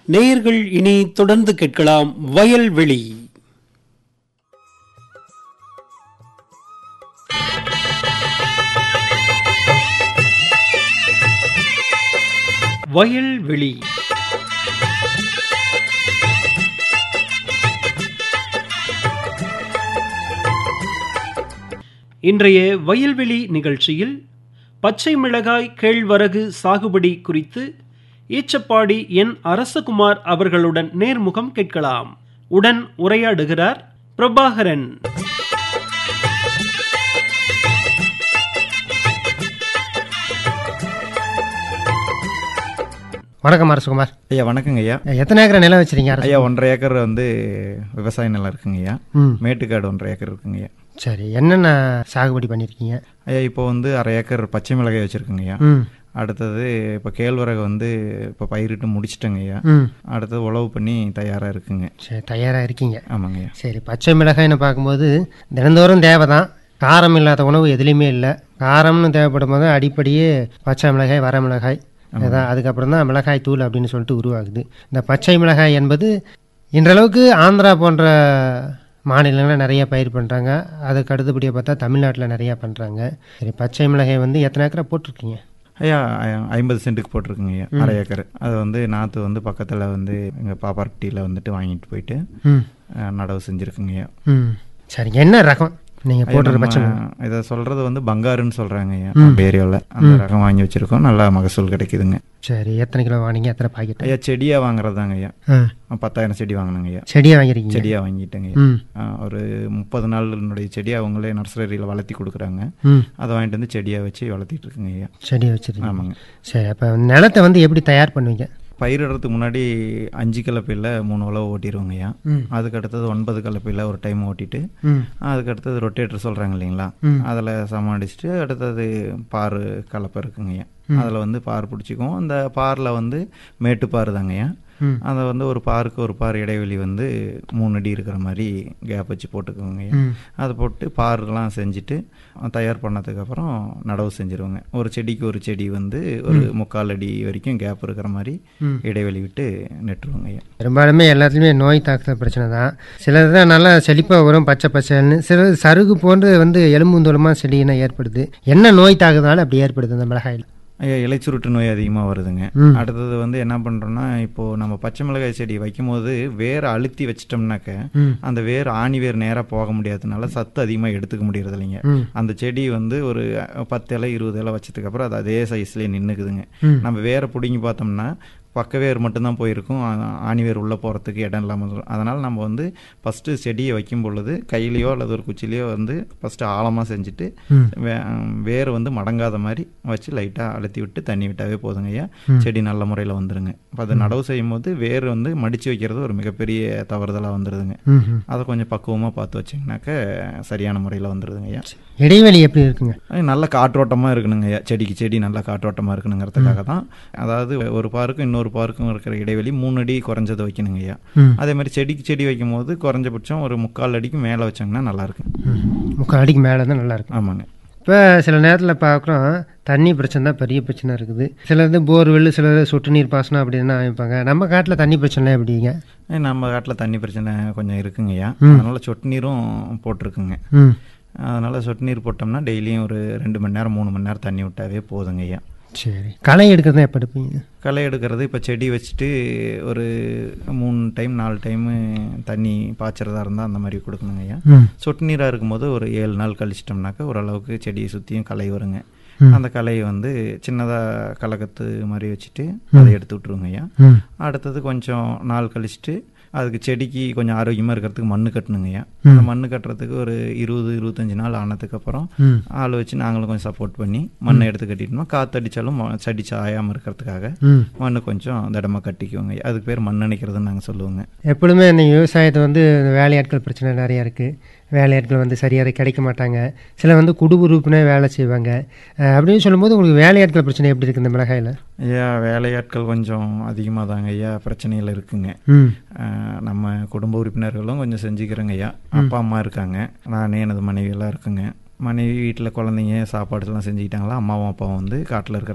நேயர்கள் இனி தொடர்ந்து கேட்கலாம் வயல்வெளி வயல்வெளி இன்றைய வயல்வெளி நிகழ்ச்சியில் பச்சை மிளகாய் கேழ்வரகு சாகுபடி குறித்து ஈச்சப்பாடி என் அரசகுமார் அவர்களுடன் நேர்முகம் கேட்கலாம் உடன் உரையாடுகிறார் பிரபாகரன் வணக்கம் அரசுகுமார் ஐயா வணக்கங்க ஐயா எத்தனை ஏக்கர் நிலம் வச்சிருக்கீங்க அரசு ஐயா ஒன்றரை ஏக்கர் வந்து விவசாய நிலம் இருக்குங்க ஐயா ம் மேட்டுக்காடு ஒன்றரை ஏக்கர் இருக்குங்க ஐயா சரி என்னென்ன சாகுபடி பண்ணியிருக்கீங்க ஐயா இப்போ வந்து அரை ஏக்கர் பச்சை மிளகாய் வச்சுருக்குங்க ஐயா ம் அடுத்தது இப்போ கேழ்வரகு வந்து இப்போ பயிரிட்டு முடிச்சிட்டேங்க ஐயா ம் அடுத்தது உழவு பண்ணி தயாராக இருக்குங்க சரி தயாராக இருக்கீங்க ஆமாங்க ஐயா சரி பச்சை மிளகாய்னு பார்க்கும்போது தினந்தோறும் தேவை தான் காரம் இல்லாத உணவு எதுலேயுமே இல்லை காரம்னு தேவைப்படும் போது அடிப்படையே பச்சை மிளகாய் வர மிளகாய் அதான் அதுக்கப்புறம் தான் மிளகாய் தூள் அப்படின்னு சொல்லிட்டு உருவாகுது இந்த பச்சை மிளகாய் என்பது இன்றளவுக்கு ஆந்திரா போன்ற மாநிலங்களில் நிறைய பயிர் பண்ணுறாங்க அதுக்கு அடுத்தபடியாக பார்த்தா தமிழ்நாட்டில் நிறையா பண்ணுறாங்க சரி பச்சை மிளகாய் வந்து எத்தனை ஏக்கரை போட்டிருக்கீங்க ஐயா ஐ- ஐம்பது சென்ட்டுக்கு போட்டிருக்குங்க ஐயா அரை ஏக்கர் அது வந்து நாற்று வந்து பக்கத்தில் வந்து எங்கள் பாப்பார்ட்டியில் வந்துட்டு வாங்கிட்டு போயிட்டு ம் அஹ், நடவு செஞ்சுருக்குங்க ஐயா ம் சரி என்ன ரகம் நீங்கள் போடுற பச்சை மிளகாய் நம்ம இதை சொல்கிறது வந்து பங்காருன்னு சொல்கிறாங்க ஐயா ஏரியாவில் அந்த ரகம் வாங்கி வச்சுருக்கோம் நல்லா மகசூல் கிடைக்குதுங்க சரி எத்தனை கிலோ வாங்கினீங்க எத்தனை பாக்கெட் ஐயா செடியாக வாங்குறதாங்க ஐயா ஆ பத்தாயிரம் செடி வாங்கினாங்க ஐயா செடியாக வாங்கிருக்கீங்க செடியாக வாங்கிட்டேங்க ம் ஆ, ஒரு முப்பது நாளினுடைய செடி அவங்களே நர்சரியில் வளர்த்தி கொடுக்குறாங்க ம் அதை வாங்கிட்டு வந்து செடியாக வச்சு வளர்த்திட்டு இருக்குங்க ஐயா செடியை வச்சிருக்கீங்க ஆமாங்க சரி அப்போ நிலத்தை வந்து எப்படி தயார் பண்ணுவீங்க பயிரிடுறதுக்கு முன்னாடி அஞ்சு கலப்பையில் மூணு உழவு ஓட்டிடுவோங்க ஐயா ம் அதுக்கு அடுத்தது ஒன்பது கலப்பையில் ஒரு டைம் ஓட்டிட்டு ம் அதுக்கு அடுத்தது ரொட்டேட்டர் சொல்கிறாங்க இல்லைங்களா ம். அதில் சமாளிச்சுட்டு அடுத்தது பார் கலப்பை இருக்குங்க ஐயா அதில் வந்து பார் பிடிச்சிக்குவோம் அந்த பாரில் வந்து மேட்டுப்பார் தாங்க ஐயா ம் அதை வந்து ஒரு பாருக்கு ஒரு பார் இடைவெளி வந்து மூணு அடி இருக்கிற மாதிரி கேப் வச்சு போட்டுக்குவோங்க ஐயா ம் அதை போட்டு பாருலாம் செஞ்சுட்டு தயார் பண்ணதுக்கப்புறம் நடவு செஞ்சுருவோங்க ஒரு செடிக்கு ஒரு செடி வந்து ஒரு முக்கால் அடி வரைக்கும் கேப் இருக்கிற மாதிரி ம். இடைவெளி விட்டு நெட்டுருவோங்க ஐயா பெரும்பாலுமே எல்லாத்துலேயுமே நோய் தாக்குதல் பிரச்சனை தான் சிலது தான் நல்லா செழிப்பாக வரும் பச்சை பச்சைன்னு சிலது சருகு போன்று வந்து எலும்புந்தோலமாக செடியினா ஏற்படுது என்ன நோய் தாக்குதனால அப்படி ஏற்படுது அந்த மிளகாயில் ஐயா இலைச்சுருட்டு நோய் அதிகமாக வருதுங்க ம். அடுத்தது வந்து என்ன பண்ணுறோன்னா இப்போது நம்ம பச்சை மிளகாய் செடி வைக்கும்போது வேரை அழுத்தி வச்சிட்டோம்னாக்க ம் அந்த வேர் ஆணி வேர் நேராக போக முடியாததுனால சத்து அதிகமாக எடுத்துக்க முடியறது இல்லைங்க ம் அந்த செடி வந்து ஒரு பத்து இலை இருபது இலை வச்சதுக்கப்புறம் அது அதே சைஸ்லேயே நின்றுக்குதுங்க ம். நம்ம வேரை பிடுங்கி பார்த்தோம்னா பக்க வேர் மட்டும்தான் போயிருக்கும் ஆ- ஆணி வேர் உள்ளே போகிறதுக்கு இடம் இல்லாமல் இருக்கும் அதனால் நம்ம வந்து ஃபஸ்ட்டு செடியை வைக்கும் பொழுது கையிலையோ அல்லது ஒரு குச்சிலையோ வந்து ஃபஸ்ட்டு ஆழமாக செஞ்சுட்டு ம் வே வேர் வந்து மடங்காத மாதிரி வச்சு லைட்டாக அழுத்தி விட்டு தண்ணி விட்டாவே போதுங்க ஐயா செடி நல்ல முறையில் வந்துருங்க இப்போ அது நடவு செய்யும் போது வேர் வந்து மடித்து வைக்கிறது ஒரு மிகப்பெரிய தவறுதலாக வந்துடுதுங்க ம் ம் அதை கொஞ்சம் பக்குவமாக பார்த்து வச்சிங்கனாக்க சரியான முறையில் வந்துடுதுங்க ஐயா இடைவெளி எப்படி இருக்குங்க அது நல்ல காற்றோட்டமாக இருக்கணுங்க ஐயா செடிக்கு செடி நல்ல காற்றோட்டமாக இருக்கணுங்கிறதுக்காக தான் அதாவது ஒரு பாருக்கும் இன்னொரு பாருக்கும் இருக்கிற இடைவெளி மூணு அடி குறைஞ்சது வைக்கணுங்க ஐயா ம் அதே மாதிரி செடிக்கு செடி வைக்கும் போது குறைஞ்சபட்சம் ஒரு முக்கால் அடிக்கு மேலே வச்சாங்கன்னா நல்லா இருக்கும் ம் முக்கால் அடிக்கு மேலே தான் நல்லா இருக்கும் ஆமாங்க இப்போ சில நேரத்தில் பார்க்குறோம் தண்ணி பிரச்சனை தான் பெரிய பிரச்சனை இருக்குது சிலது போர்வெல் சிலது சொட்டு நீர் பாசனம் அப்படின்னு அமைப்பாங்க நம்ம காட்டில் தண்ணி பிரச்சனை எப்படிங்க ஏ, நம்ம காட்டில் தண்ணி பிரச்சனை கொஞ்சம் இருக்குங்க ஐயா ம். அதனால் சொட்டு நீரும் போட்டிருக்குங்க ம் அதனால் சொட்டு நீர் போட்டோம்னா டெய்லியும் ஒரு ரெண்டு மணி நேரம் மூணு மணி நேரம் தண்ணி விட்டாவே போதுங்க ஐயா சரி களை எடுக்கிறது எப்போ எடுப்பீங்க களை எடுக்கிறது இப்போ செடி வச்சுட்டு ஒரு மூணு டைம் நாலு டைமு தண்ணி பாய்ச்சறதா இருந்தால் அந்த மாதிரி கொடுக்கணுங்க ஐயா ம் சொட்டு நீராக இருக்கும்போது ஒரு ஏழு நாள் கழிச்சிட்டோம்னாக்கா ஓரளவுக்கு செடியை சுற்றியும் களை வருங்க ம். அந்த களையை வந்து சின்னதாக கலக்கத்து மாதிரி வச்சுட்டு அதை எடுத்து விட்ருவோங்க ஐயா ம் அடுத்தது கொஞ்சம் நாள் கழிச்சிட்டு அதுக்கு செடிக்கு கொஞ்சம் ஆரோக்கியமாக இருக்கிறதுக்கு மண்ணு கட்டணுங்க ஐயா அந்த மண்ணு கட்டுறதுக்கு ஒரு இருபது இருபத்தஞ்சி நாள் ஆனதுக்கப்புறம் ம் ஆள் வச்சு நாங்களும் கொஞ்சம் சப்போர்ட் பண்ணி மண்ணை எடுத்து கட்டிட்டோம்னா காற்றடிச்சாலும் ம- செடி சாயாமல் இருக்கிறதுக்காக ம் மண்ணு கொஞ்சம் திடமாக கட்டிக்குவோங்க அதுக்கு பேர் மண் அணைக்கிறதுன்னு நாங்கள் சொல்லுவோங்க எப்பொழுதுமே இந்த விவசாயத்தை வந்து இந்த வேலையாட்கள் பிரச்சனை நிறையா இருக்குது வேலையாட்கள் வந்து சரியாக கிடைக்க மாட்டாங்க சில வந்து குடும்ப உறுப்பினர் வேலை செய்வாங்க அஹ் அப்படின்னு சொல்லும்போது உங்களுக்கு வேலையாட்கள் பிரச்சனை எப்படி இருக்குது இந்த மிளகாயில் ஐயா வேலையாட்கள் கொஞ்சம் அதிகமாக தாங்க ஐயா பிரச்சனைகள் இருக்குங்க ம் அஹ் நம்ம குடும்ப உறுப்பினர்களும் கொஞ்சம் செஞ்சுக்கிறோங்க ஐயா அப்பா அம்மா இருக்காங்க நானே எனது மனைவி எல்லாம் இருக்குங்க மனைவி வீட்டில் குழந்தைங்க சாப்பாடுலாம் செஞ்சுக்கிட்டாங்களா அம்மாவும் அப்பாவும் வந்து காட்டில் இருக்கிற